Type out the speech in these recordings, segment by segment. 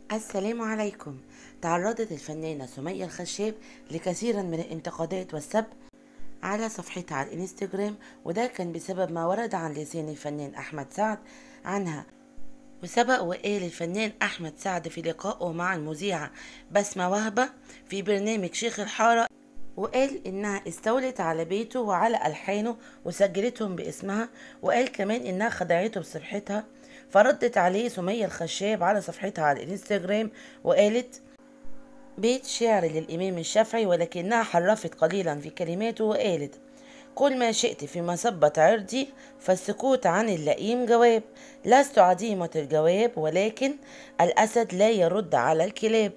السلام عليكم تعرضت الفنانة سمية الخشاب لكثيرا من الانتقادات والسب على صفحتها على الانستجرام وده كان بسبب ما ورد عن لسان الفنان أحمد سعد عنها وسبق وقال الفنان أحمد سعد في لقائه مع المذيعة بسمة وهبة في برنامج شيخ الحارة وقال إنها استولت على بيته وعلى ألحانه وسجلتهم باسمها وقال كمان إنها خدعته بصفحتها فردت عليه سمية الخشاب على صفحتها على الانستجرام وقالت بيت شعر للإمام الشافعي ولكنها حرفت قليلا في كلماته وقالت قل ما شئت في مصبة عرضي فالسكوت عن اللئيم جواب لست عديمة الجواب ولكن الأسد لا يرد على الكلاب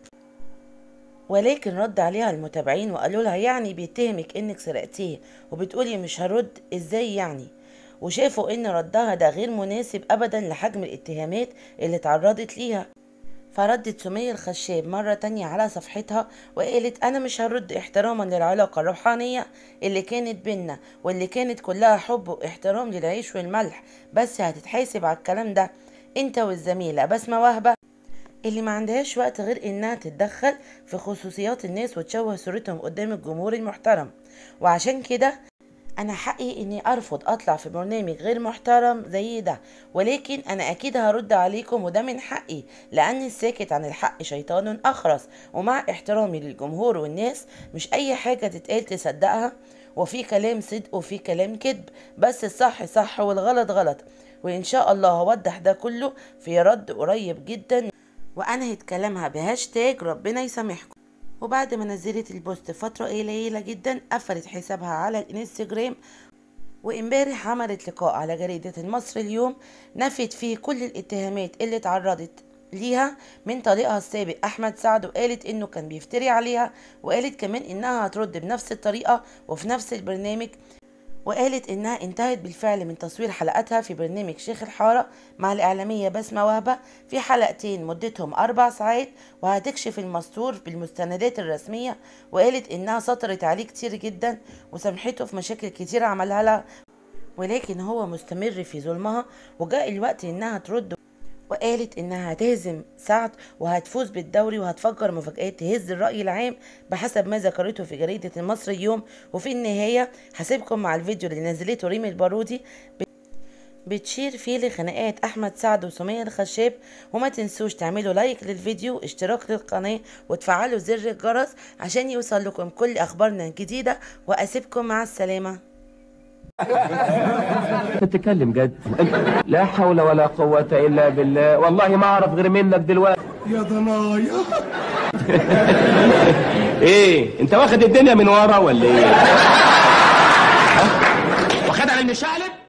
ولكن رد عليها المتابعين وقالوا لها يعني بيتهمك انك سرقتيه وبتقولي مش هرد ازاي يعني وشافوا ان ردها ده غير مناسب ابدا لحجم الاتهامات اللي تعرضت ليها فردت سمية الخشاب مرة تانية على صفحتها وقالت أنا مش هرد احتراما للعلاقة الروحانية اللي كانت بينا واللي كانت كلها حب واحترام للعيش والملح بس هتتحاسب على الكلام ده انت والزميلة بسمة وهبة اللي ما عندهاش وقت غير انها تتدخل في خصوصيات الناس وتشوه صورتهم قدام الجمهور المحترم وعشان كده انا حقي اني ارفض اطلع في برنامج غير محترم زي ده ولكن انا اكيد هرد عليكم وده من حقي لان الساكت عن الحق شيطان اخرس ومع احترامي للجمهور والناس مش اي حاجة تتقال تصدقها وفي كلام صدق وفي كلام كذب بس الصح صح والغلط غلط وان شاء الله هوضح ده كله في رد قريب جدا وانهت كلامها بهاشتاج ربنا يسامحكم وبعد ما نزلت البوست فترة قليلة جدا قفلت حسابها على الانستجرام وامبارح عملت لقاء على جريدة المصري اليوم نفت فيه كل الاتهامات اللي تعرضت ليها من طليقها السابق احمد سعد وقالت انه كان بيفتري عليها وقالت كمان انها هترد بنفس الطريقة وفي نفس البرنامج وقالت انها انتهت بالفعل من تصوير حلقاتها في برنامج شيخ الحارة مع الاعلامية بسمة وهبة في حلقتين مدتهم اربع ساعات وهتكشف المستور بالمستندات الرسمية وقالت انها سطرت عليه كتير جدا وسامحته في مشاكل كتير عملها لها ولكن هو مستمر في ظلمها وجاء الوقت انها ترد وقالت انها هتهزم سعد وهتفوز بالدوري وهتفجر مفاجآت تهز الرأي العام بحسب ما ذكرته في جريدة المصري اليوم وفي النهاية هسيبكم مع الفيديو اللي نزلته ريم البارودي بتشير فيه لخناقات احمد سعد وسمية الخشاب وما تنسوش تعملوا لايك للفيديو اشتراك للقناة وتفعلوا زر الجرس عشان يوصل لكم كل اخبارنا الجديدة واسيبكم مع السلامة تتكلم جد لا حول ولا قوة إلا بالله والله ما أعرف غير منك دلوقتي يا ضنايا إيه أنت واخد الدنيا من ورا ولا إيه؟ ها؟ واخدها من المشقلب